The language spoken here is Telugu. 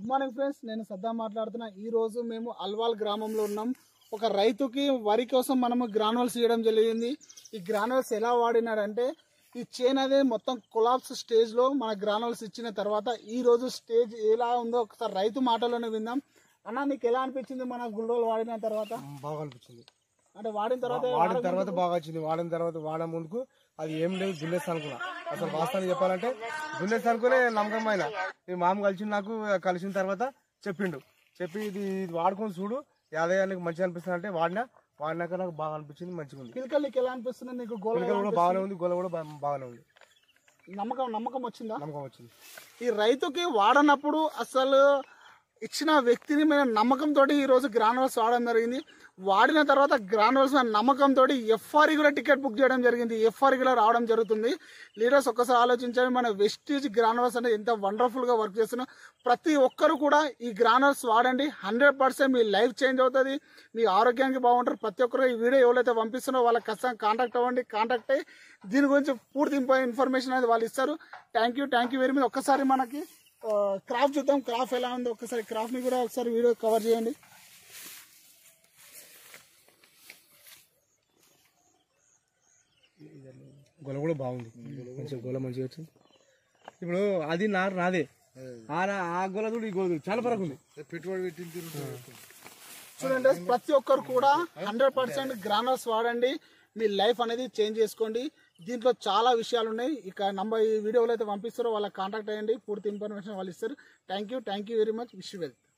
గుడ్ మార్నింగ్ ఫ్రెండ్స్ నేను సద్దాం మాట్లాడుతున్నా ఈ రోజు మేము అల్వాల్ గ్రామంలో ఉన్నాం ఒక రైతుకి వరి కోసం మనము గ్రానువల్స్ ఇవ్వడం జరిగింది ఈ గ్రానువల్స్ ఎలా వాడినాడంటే ఈ చేన్ అనేది మొత్తం కొలాప్స్ స్టేజ్ లో మన గ్రానువల్స్ ఇచ్చిన తర్వాత ఈ రోజు స్టేజ్ ఎలా ఉందో ఒకసారి రైతు మాటలోనే విందాం అన్న నీకు ఎలా అనిపించింది మన గుండోలు వాడిన తర్వాత బాగా అనిపించింది అంటే వాడిన తర్వాత వాడిన తర్వాత బాగా వచ్చింది వాడిన తర్వాత వాడడం ముందుకు అది ఏం లేదు దున్నేసి అనుకున్నా అసలు వాస్తవాన్ని చెప్పాలంటే దున్నేసి అనుకునే నమ్మకం అయినా ఈ మామ కలిసి నాకు కలిసిన తర్వాత చెప్పిండు చెప్పి ఇది ఇది వాడుకొని చూడు యాదయ్య నీకు మంచిగా అనిపిస్తుంది అంటే వాడినా వాడినాక నాకు బాగా అనిపించింది మంచిగా ఉంది పిలకలు నీకు ఎలా అనిపిస్తుంది నీకు గోల పిల్లకలు కూడా బాగానే ఉంది గొల్ల కూడా బా- బాగానే ఉంది నమ్మకం నమ్మకం వచ్చిందా నమ్మకం వచ్చింది ఈ రైతుకి వాడనప్పుడు అసలు ఇచ్చిన వ్యక్తిని మీద నమ్మకంతో ఈ రోజు గ్రానువల్స్ వాడడం జరిగింది వాడిన తర్వాత గ్రానువల్స్ మీద నమ్మకంతో ఎఫ్ఆర్ఈ కూడా టికెట్ బుక్ చేయడం జరిగింది ఎఫ్ఆర్ఈ కూడా రావడం జరుగుతుంది లీడర్స్ ఒక్కసారి ఆలోచించండి మన వెస్టీజ్ గ్రానువల్స్ అనేది ఎంత వండర్ఫుల్ గా వర్క్ చేస్తున్నాం ప్రతి ఒక్కరు కూడా ఈ గ్రానువల్స్ వాడండి హండ్రెడ్ పర్సెంట్ మీ లైఫ్ చేంజ్ అవుతుంది మీ ఆరోగ్యానికి బాగుంటారు ప్రతి ఒక్కరు ఈ వీడియో ఎవరైతే పంపిస్తున్నారో వాళ్ళకి ఖచ్చితంగా కాంటాక్ట్ అవ్వండి కాంటాక్ట్ అయ్యి దీని గురించి పూర్తి ఇన్ఫర్మేషన్ అనేది వాళ్ళు ఇస్తారు thank you thank you very much ఒక్కసారి మనకి క్రాఫ్ చూద్దాం క్రాఫ్ ఎలా ఉందో ఒకసారి క్రాఫ్ ని కూడా ఒకసారి వీడియో కవర్ చేయండి గొల కూడా బాగుంది మంచిగా గొల మంచిగా వచ్చింది ఇప్పుడు అది నా నాదే ఆ నా- ఆ గొల చూడు ఈ గొల చూడు చాలా ఫరక్ ఉంది చూడండి ప్రతి ఒక్కరు కూడా హండ్రెడ్ పర్సెంట్ గ్రానర్స్ వాడండి మీ లైఫ్ అనేది చేంజ్ చేసుకోండి దీంట్లో చాలా విషయాలు ఉన్నాయి ఇక నంబర్ ఈ వీడియోలో అయితే పంపిస్తారో వాళ్ళకి కాంటాక్ట్ అయ్యండి పూర్తి ఇన్ఫర్మేషన్ వాళ్ళు ఇస్తారు thank you thank you very much wish well